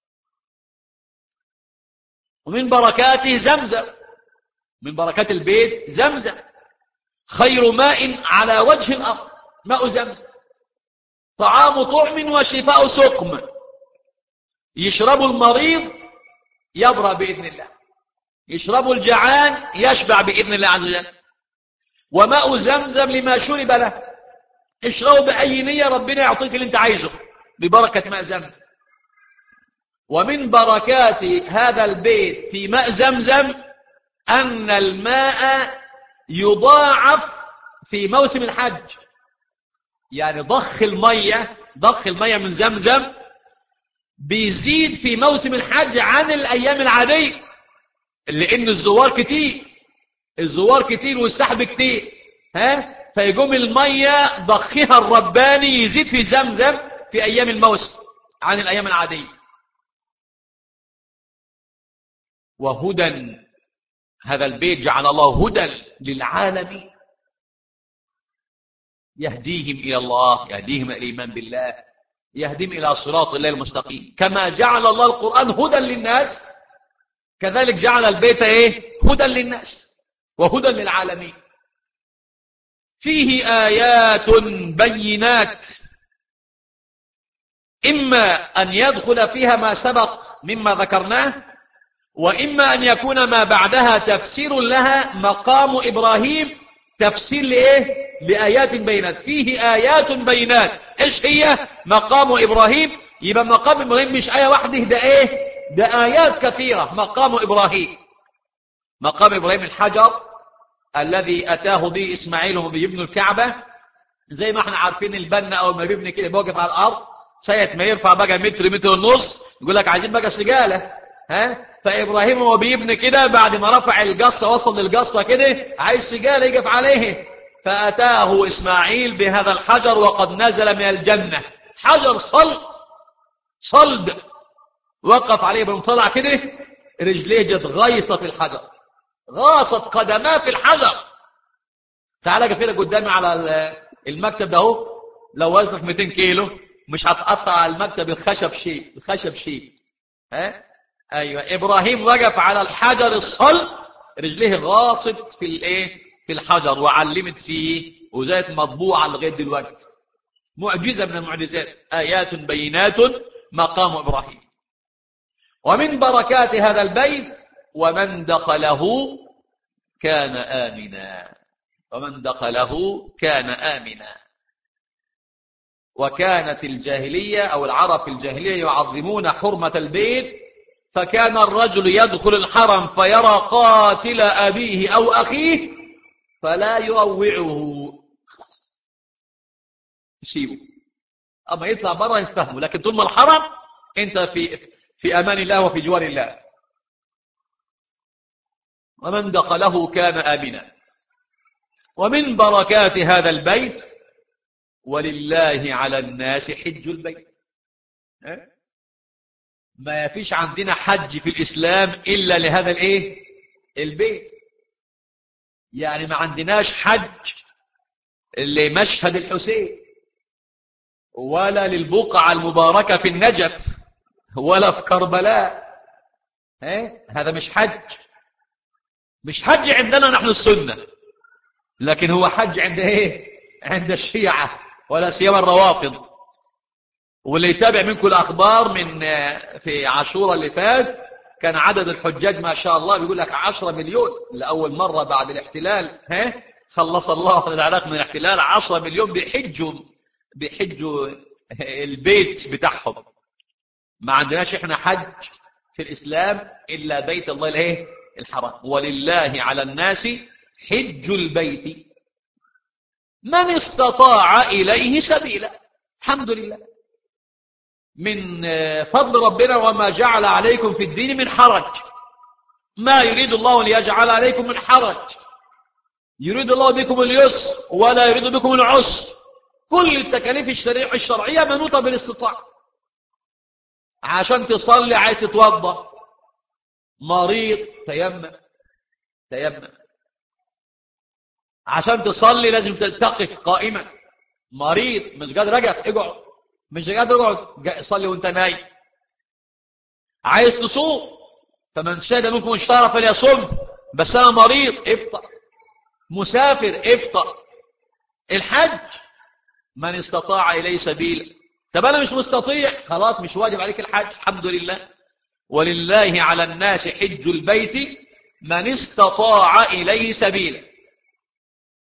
ومن بركاته زمزم من بركات البيت زمزم خير ماء على وجه الأرض ماء زمزم طعام طعم وشفاء سقم يشرب المريض يبرأ بإذن الله يشرب الجعان يشبع بإذن الله عز وجل وماء زمزم لما شرب له اشربوا بأي نية ربنا يعطيك اللي انت عايزه ببركة ماء زمزم ومن بركات هذا البيت في ماء زمزم أن الماء يضاعف في موسم الحج يعني ضخ المية ضخ المية من زمزم بيزيد في موسم الحج عن الأيام العادية لأن الزوار كتير الزوار كتير والسحب كتير ها فيقوم المية ضخها الرباني يزيد في زمزم في أيام الموسم عن الأيام العادية وهدى هذا البيت جعل الله هدى للعالمين يهديهم إلى الله يهديهم إلى الإيمان بالله يهديهم إلى صراط الله المستقيم كما جعل الله القرآن هدى للناس كذلك جعل البيت إيه هدى للناس وهدى للعالمين فيه آيات بينات إما أن يدخل فيها ما سبق مما ذكرناه وإما أن يكون ما بعدها تفسير لها مقام إبراهيم تفسير لإيه؟ لآيات بينات فيه آيات بينات إيش هي؟ مقام إبراهيم يبقى مقام إبراهيم مش آية واحدة ده إيه؟ ده آيات كثيرة مقام إبراهيم مقام إبراهيم الحجر الذي أتاه به إسماعيل وهو بيبنوا الكعبة زي ما احنا عارفين البنا أول ما بيبني كده بيوقف على الأرض ساعة ما يرفع بقى متر متر ونص يقول لك عايزين بقى سجالة ها فإبراهيم وهو بيبني كده بعد ما رفع القصة وصل للقصة كده عايز سجالة يقف عليه فأتاه إسماعيل بهذا الحجر وقد نزل من الجنة حجر صلد صلد وقف عليه ابن طلع كده رجليه جت غيصة في الحجر غاصت قدماه في الحجر تعال اجي كده قدامي على المكتب ده اهو لو وزنك 200 كيلو مش هتقطع على المكتب الخشب شيء الخشب شيء ها ايوه ابراهيم وقف على الحجر الصلب رجليه غاصت في الايه في الحجر وعلمت فيه وزيت مطبوعه لغايه دلوقتي معجزه من المعجزات ايات بينات مقام ابراهيم ومن بركات هذا البيت ومن دخله كان آمنا ومن دخله كان آمنا وكانت الجاهلية أو العرب في الجاهلية يعظمون حرمة البيت فكان الرجل يدخل الحرم فيرى قاتل أبيه أو أخيه فلا يروعه يسيبه أما يطلع برا يتفهمه لكن طول ما الحرم أنت في في أمان الله وفي جوار الله ومن دخله كان آمنا ومن بركات هذا البيت ولله على الناس حج البيت ما فيش عندنا حج في الإسلام إلا لهذا الإيه البيت يعني ما عندناش حج لمشهد الحسين ولا للبقعة المباركة في النجف ولا في كربلاء هذا مش حج مش حج عندنا نحن السنة لكن هو حج عند ايه عند الشيعة ولا سيما الروافض واللي يتابع منكم الأخبار من في عاشوراء اللي فات كان عدد الحجاج ما شاء الله بيقول لك 10 مليون لأول مرة بعد الاحتلال ها خلص الله العراق من الاحتلال 10 مليون بيحجوا بيحجوا البيت بتاعهم ما عندناش احنا حج في الإسلام إلا بيت الله الايه الحرام ولله على الناس حج البيت من استطاع إليه سبيلا الحمد لله من فضل ربنا وما جعل عليكم في الدين من حرج ما يريد الله ليجعل عليكم من حرج يريد الله بكم اليسر ولا يريد بكم العسر كل التكاليف الشريعة الشرعية منوطة بالاستطاعة عشان تصلي عايز تتوضا مريض تيمم تيمم عشان تصلي لازم تقف قائما مريض مش قادر اقف اقعد مش قادر اقعد صلي وانت نايم عايز تصوم فمن شهد منكم الشهر فليصم بس انا مريض افطر مسافر افطر الحج من استطاع اليه سبيلا طب انا مش مستطيع خلاص مش واجب عليك الحج الحمد لله ولله على الناس حج البيت من استطاع اليه سبيلا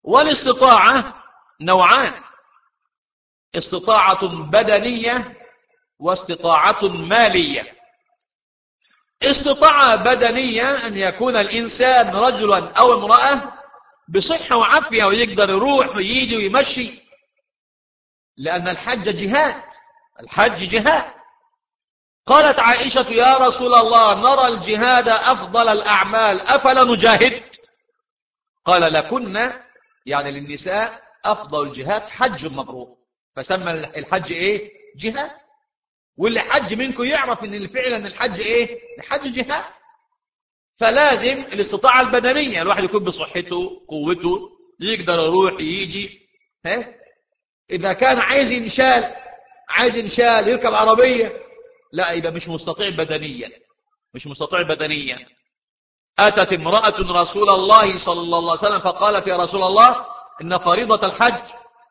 والاستطاعه نوعان استطاعه بدنيه واستطاعة مالية استطاعة بدنية أن يكون الإنسان رجلا أو امرأة بصحة وعافية ويقدر يروح ويجي ويمشي لأن الحج جهاد الحج جهاد قالت عائشة يا رسول الله نرى الجهاد أفضل الأعمال أفلا نجاهد قال لكنا يعني للنساء أفضل الجهاد حج مبرور فسمى الحج إيه جهاد واللي حج منكم يعرف ان فعلا الحج ايه الحج جهاد فلازم الاستطاعة البدنية الواحد يكون بصحته قوته يقدر يروح يجي ها إذا كان عايز ينشال عايز ينشال يركب عربية لا يبقى مش مستطيع بدنيا مش مستطيع بدنيا أتت امرأة رسول الله صلى الله عليه وسلم فقالت يا رسول الله إن فريضة الحج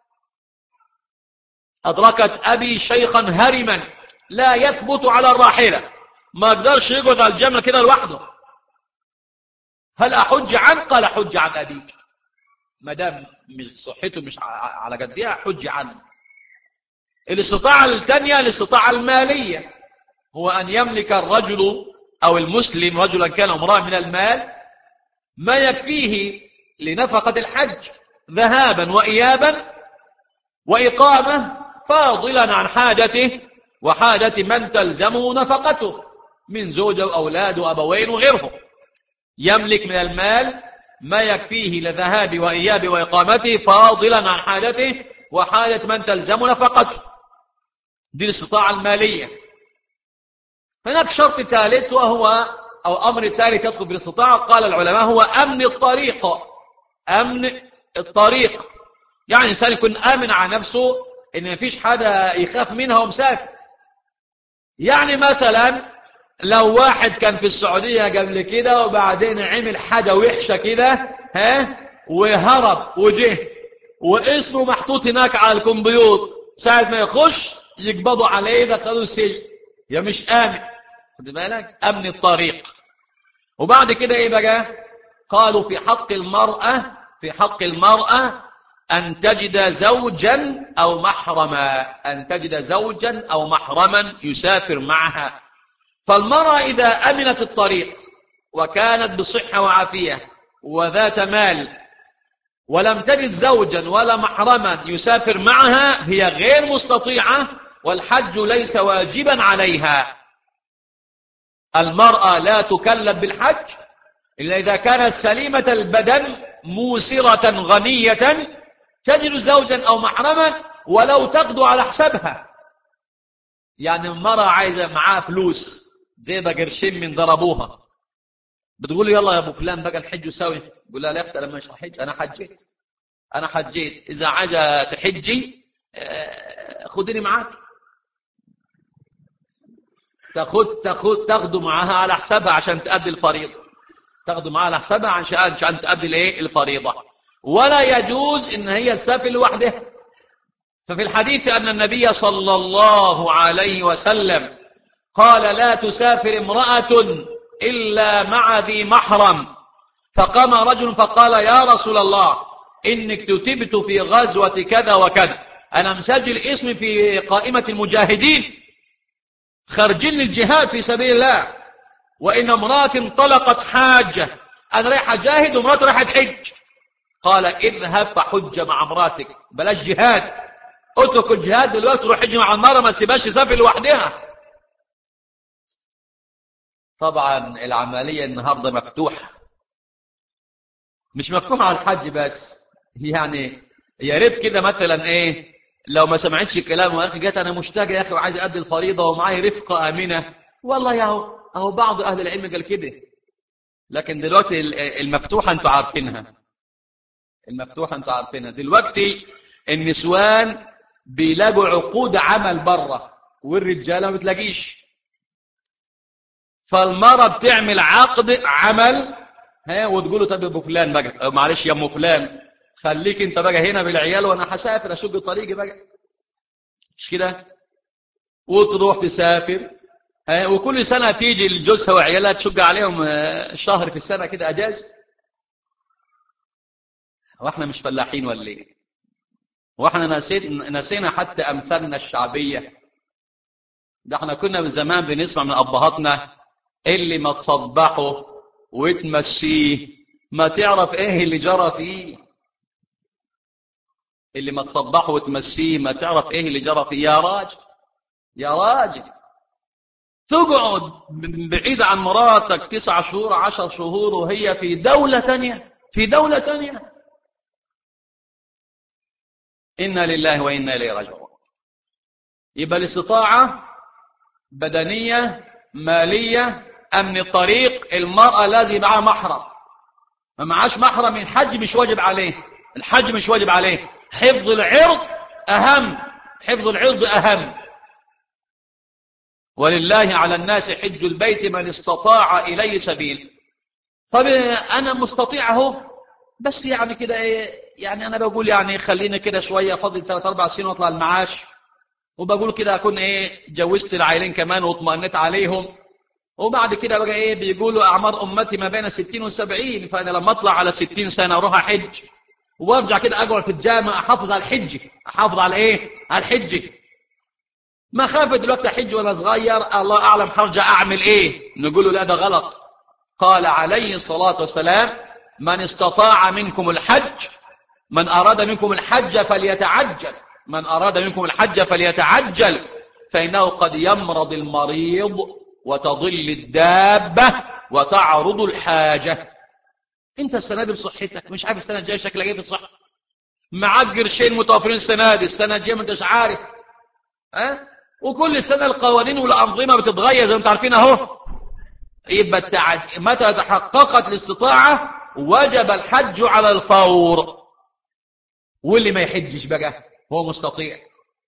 أدركت أبي شيخا هرما لا يثبت على الراحلة ما قدرش يقعد على الجمل كده لوحده هل أحج عنه قال حج عن أبيك ما دام مش صحته مش على قدها حج عنه الاستطاعة الثانية الاستطاعة المالية هو أن يملك الرجل أو المسلم رجلا كان امرأة من المال ما يكفيه لنفقة الحج ذهابا وإيابا وإقامة فاضلا عن حاجته وحاجة من تلزمه نفقته من زوجة وأولاد وأبوين وغيرهم يملك من المال ما يكفيه لذهاب وإياب وإقامته فاضلا عن حاجته وحاجة من تلزم نفقته دي الاستطاعة المالية هناك شرط ثالث وهو أو أمر ثالث يدخل بالاستطاعة قال العلماء هو أمن الطريق أمن الطريق يعني الإنسان يكون آمن على نفسه إن مفيش حدا يخاف منها ومسافر يعني مثلا لو واحد كان في السعودية قبل كده وبعدين عمل حاجة وحشة كده ها وهرب وجه واسمه محطوط هناك على الكمبيوتر ساعة ما يخش يقبضوا عليه دخلوا السجن يا مش آمن خد بالك أمن الطريق وبعد كده إيه بقى قالوا في حق المرأة في حق المرأة أن تجد زوجا أو محرما أن تجد زوجا أو محرما يسافر معها فالمرأة إذا أمنت الطريق وكانت بصحة وعافية وذات مال ولم تجد زوجا ولا محرما يسافر معها هي غير مستطيعة والحج ليس واجبا عليها المرأة لا تكلف بالحج إلا إذا كانت سليمة البدن موسرة غنية تجد زوجا أو محرما ولو تقضوا على حسابها يعني المرأة عايزة معاها فلوس جايبة قرشين من ضربوها بتقول يلا يا ابو فلان بقى نحج سوي يقول لها لا اختي انا مش هحج انا حجيت انا حجيت اذا عايزه تحجي خديني معاك تاخد تاخد تاخده معاها على حسابها عشان تأدي الفريضه تاخده معاها على حسابها عشان عشان تأدي الايه الفريضه ولا يجوز ان هي تسافر لوحدها ففي الحديث ان النبي صلى الله عليه وسلم قال لا تسافر امرأة إلا مع ذي محرم فقام رجل فقال يا رسول الله إنك كتبت في غزوة كذا وكذا أنا مسجل اسمي في قائمة المجاهدين خارجين للجهاد في سبيل الله وإن امرأة انطلقت حاجة أنا رايح أجاهد وامرأة رايحة حج قال اذهب فحج مع امراتك بلاش جهاد اترك الجهاد دلوقتي روح حج مع المرأة ما تسيبهاش تسافر لوحدها طبعا العملية النهاردة مفتوحة مش مفتوحة على الحج بس يعني يا ريت كده مثلا ايه لو ما سمعتش الكلام يا اخي جت انا مشتاق يا اخي وعايز ادي الفريضه ومعاي رفقه امنه والله يا اهو اهو بعض اهل العلم قال كده لكن دلوقتي المفتوحه انتوا عارفينها المفتوحه انتوا عارفينها دلوقتي النسوان بيلاقوا عقود عمل بره والرجاله ما بتلاقيش فالمرأة بتعمل عقد عمل ها وتقول له طب ابو فلان بقى معلش يا ام فلان خليك انت بقى هنا بالعيال وانا هسافر اشق طريقي بقى مش كده وتروح تسافر ها وكل سنة تيجي لجوزها وعيالها تشق عليهم شهر في السنة كده اجاز واحنا مش فلاحين ولا ايه واحنا نسينا حتى امثالنا الشعبيه ده احنا كنا من زمان بنسمع من ابهاتنا اللي ما تصبحه وتمشيه ما تعرف ايه اللي جرى فيه اللي ما تصبحه وتمشيه ما تعرف ايه اللي جرى فيه يا راجل يا راجل تقعد بعيد عن مراتك تسع شهور عشر شهور وهي في دولة تانية في دولة تانية إنا لله وإنا إليه راجعون يبقى الاستطاعة بدنية مالية أمن الطريق المرأة لازم معها محرم ما معاش محرم الحج مش واجب عليه الحج مش واجب عليه حفظ العرض أهم حفظ العرض أهم ولله على الناس حج البيت من استطاع إليه سبيل طب أنا مستطيع أهو بس يعني كده إيه يعني أنا بقول يعني خلينا كده شوية فاضل ثلاث أربع سنين وأطلع المعاش وبقول كده أكون إيه جوزت العائلين كمان واطمأنت عليهم وبعد كده بقى إيه بيقولوا أعمار أمتي ما بين 60 و 70 فأنا لما أطلع على 60 سنة أروح أحج وارجع كده أقعد في الجامع أحافظ على الحج أحافظ على إيه؟ على الحج ما خاف دلوقتي احج وانا صغير الله اعلم هرجع اعمل ايه نقول له لا ده غلط قال عليه الصلاه والسلام من استطاع منكم الحج من اراد منكم الحج فليتعجل من اراد منكم الحج فليتعجل فانه قد يمرض المريض وتضل الدابه وتعرض الحاجه انت السنه دي بصحتك مش عارف السنه الجايه شكلها ايه في الصحه معاك قرشين متوفرين السنه دي السنه الجايه ما انتش عارف ها أه؟ وكل سنة القوانين والأنظمة بتتغير زي ما انتم عارفين اهو يبقى التعد... متى تحققت الاستطاعة وجب الحج على الفور واللي ما يحجش بقى هو مستطيع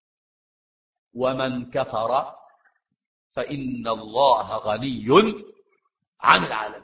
ومن كفر فإن الله غني عن العالم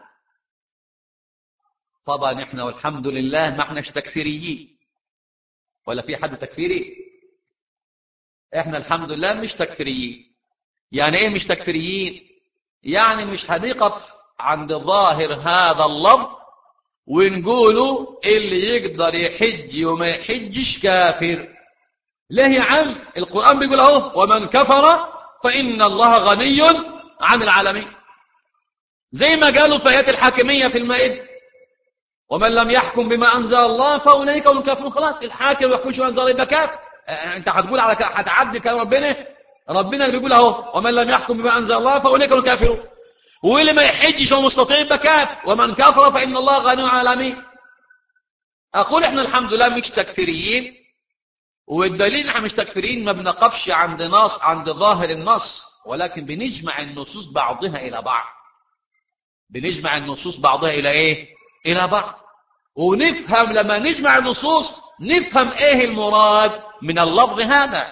طبعا احنا والحمد لله ما احناش تكفيريين ولا في حد تكفيري احنا الحمد لله مش تكفيريين يعني ايه مش تكفيريين يعني مش هنقف عند ظاهر هذا اللفظ ونقولوا اللي يقدر يحج وما يحجش كافر ليه يا عم القرآن بيقول اهو ومن كفر فإن الله غني عن العالمين زي ما قالوا في آيات الحاكمية في المائدة ومن لم يحكم بما أنزل الله فأولئك هم الكافرون خلاص الحاكم ما يحكمش بما أنزل الله يبقى كافر انت هتقول على هتعدي كلام ربنا ربنا اللي بيقول اهو ومن لم يحكم بما انزل الله فاولئك هم الكافرون واللي ما يحجش هو مستطيع يبقى كافر ومن كفر فان الله غني عن العالمين اقول احنا الحمد لله مش تكفيريين والدليل احنا مش تكفيريين ما بنقفش عند نص عند ظاهر النص ولكن بنجمع النصوص بعضها الى بعض بنجمع النصوص بعضها الى ايه الى بعض ونفهم لما نجمع النصوص نفهم ايه المراد من اللفظ هذا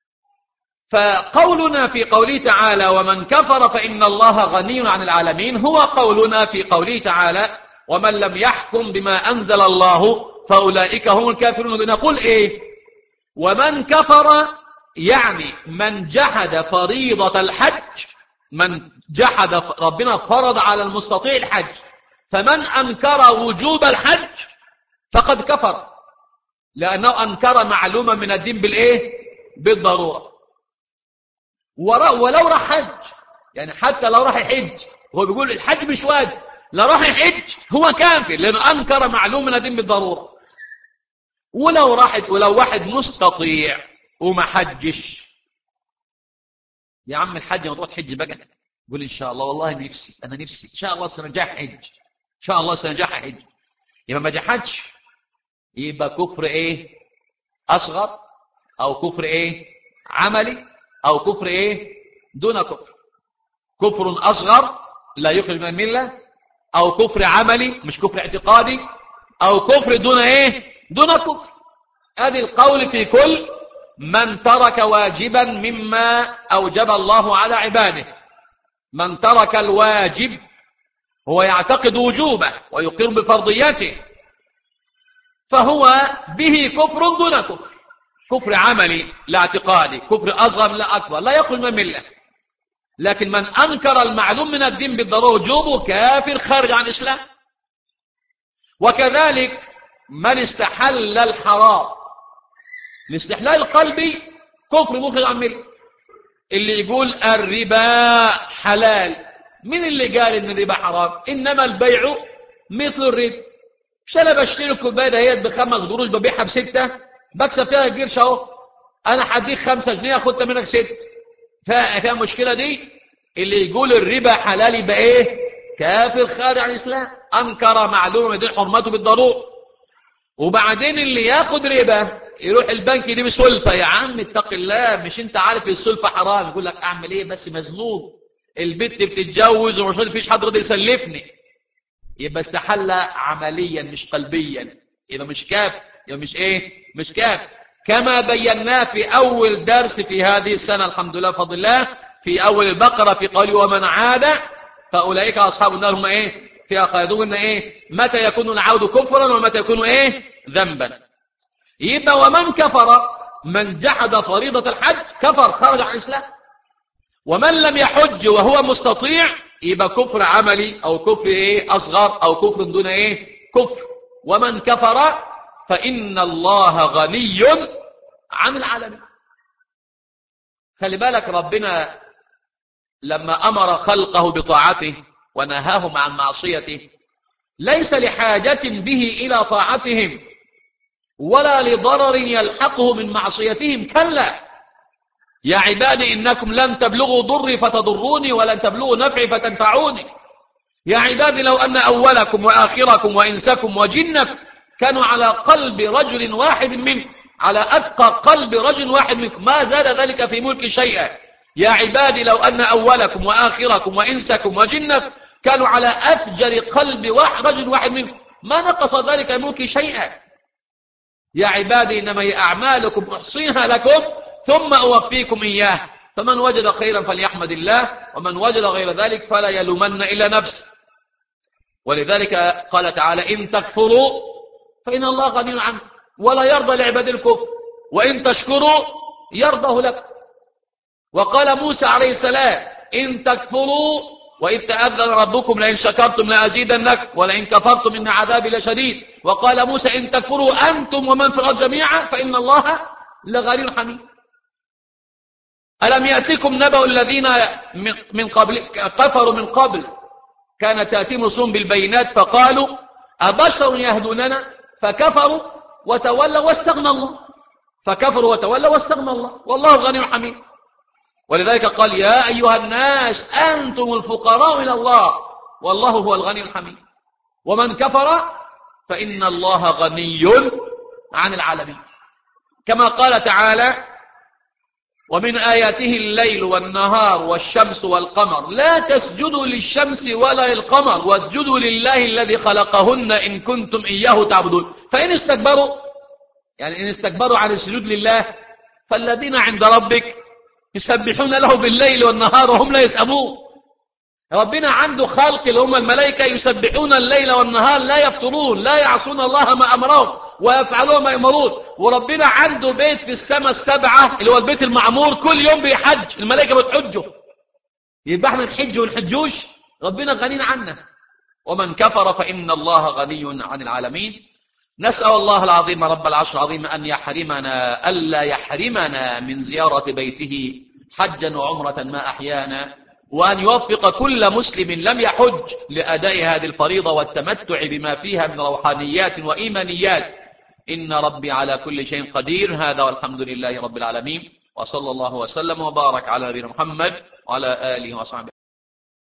فقولنا في قوله تعالى ومن كفر فإن الله غني عن العالمين هو قولنا في قوله تعالى ومن لم يحكم بما أنزل الله فأولئك هم الكافرون نقول إيه ومن كفر يعني من جحد فريضة الحج من جحد ربنا فرض على المستطيع الحج فمن أنكر وجوب الحج فقد كفر لأنه أنكر معلومة من الدين بالإيه؟ بالضرورة ولو راح حج يعني حتى لو راح يحج هو بيقول الحج مش واجب لو راح يحج هو كافر لأنه أنكر معلومة من الدين بالضرورة ولو راح ولو واحد مستطيع وما حجش يا عم الحج ما تروح تحج بقى قول إن شاء الله والله نفسي أنا نفسي إن شاء الله سنجاح حج إن شاء الله سنجاح حج يبقى ما جحدش يبقى كفر ايه اصغر او كفر ايه عملي او كفر ايه دون كفر كفر اصغر لا يخرج من المله او كفر عملي مش كفر اعتقادي او كفر دون ايه دون كفر ادي القول في كل من ترك واجبا مما اوجب الله على عباده من ترك الواجب هو يعتقد وجوبه ويقر بفرضيته فهو به كفر دون كفر كفر عملي لا اعتقادي كفر أصغر لا أكبر لا يخرج من الملة لكن من أنكر المعلوم من الدين بالضرورة وجوبه كافر خارج عن الإسلام وكذلك من استحل الحرام الاستحلال القلبي كفر مخرج عن الملة اللي يقول الربا حلال مين اللي قال ان الربا حرام انما البيع مثل الربا مش انا بشتري الكوبايه دهيت بخمس قروش ببيعها بسته بكسب فيها قرش اهو انا هديك خمسة جنيه اخدت منك ست فيها فيها مشكله دي اللي يقول الربا حلال يبقى ايه كافر خارج عن الاسلام انكر معلومه من دين حرمته بالضروره وبعدين اللي ياخد ربا يروح البنك يجيب سلفه يا عم اتق الله مش انت عارف السلفه حرام يقول لك اعمل ايه بس مزنوق البت بتتجوز ومش فيش حد راضي يسلفني يبقى استحل عمليا مش قلبيا يبقى مش كاف يبقى مش ايه مش كاف كما بيناه في اول درس في هذه السنه الحمد لله بفضل الله في اول البقره في قوله ومن عاد فاولئك اصحاب النار هم ايه فيها خالدون ايه متى يكون العود كفرا ومتى يكون ايه ذنبا يبقى ومن كفر من جحد فريضه الحج كفر خرج عن الاسلام ومن لم يحج وهو مستطيع يبقى كفر عملي او كفر ايه اصغر او كفر دون ايه كفر ومن كفر فان الله غني عن العالمين خلي بالك ربنا لما امر خلقه بطاعته ونهاهم عن معصيته ليس لحاجه به الى طاعتهم ولا لضرر يلحقه من معصيتهم كلا يا عبادي إنكم لن تبلغوا ضري فتضروني ولن تبلغوا نفعي فتنفعوني يا عبادي لو أن أولكم وآخركم وإنسكم وجنكم كانوا على قلب رجل واحد منكم على أثقى قلب رجل واحد منكم ما زاد ذلك في ملك شيئا يا عبادي لو أن أولكم وآخركم وإنسكم وجنكم كانوا على أفجر قلب واحد رجل واحد منكم ما نقص ذلك ملك شيئا يا عبادي إنما هي أعمالكم أحصيها لكم ثم أوفيكم إياه فمن وجد خيرا فليحمد الله ومن وجد غير ذلك فلا يلومن إلا نفسه ولذلك قال تعالى إن تكفروا فإن الله غني عنكم ولا يرضى لعباد الكفر وإن تشكروا يرضه لكم وقال موسى عليه السلام إن تكفروا وإذ تأذن ربكم لئن شكرتم لأزيدنكم ولئن كفرتم إن عذابي لشديد وقال موسى إن تكفروا أنتم ومن في الأرض جميعا فإن الله لغني حميد ألم يأتكم نبأ الذين من قبل كفروا من قبل كانت تأتيهم رسوم بالبينات فقالوا أبشر يهدوننا فكفروا وتولوا واستغنى الله فكفروا وتولوا واستغنى الله والله غني حميد ولذلك قال يا أيها الناس أنتم الفقراء إلى الله والله هو الغني الحميد ومن كفر فإن الله غني عن العالمين كما قال تعالى ومن آياته الليل والنهار والشمس والقمر لا تسجدوا للشمس ولا للقمر واسجدوا لله الذي خلقهن إن كنتم إياه تعبدون فإن استكبروا يعني إن استكبروا عن السجود لله فالذين عند ربك يسبحون له بالليل والنهار وهم لا يسأمون ربنا عنده خلق اللي هم الملائكة يسبحون الليل والنهار لا يفطرون لا يعصون الله ما أمرهم ويفعلون ما يمرون وربنا عنده بيت في السماء السبعة اللي هو البيت المعمور كل يوم بيحج الملائكة بتحجه يبقى احنا نحج ونحجوش ربنا غني عنا ومن كفر فإن الله غني عن العالمين نسأل الله العظيم رب العرش العظيم أن يحرمنا ألا يحرمنا من زيارة بيته حجا وعمرة ما أحيانا وأن يوفق كل مسلم لم يحج لأداء هذه الفريضة والتمتع بما فيها من روحانيات وإيمانيات إن ربي على كل شيء قدير هذا والحمد لله رب العالمين وصلى الله وسلم وبارك على نبينا محمد وعلى آله وصحبه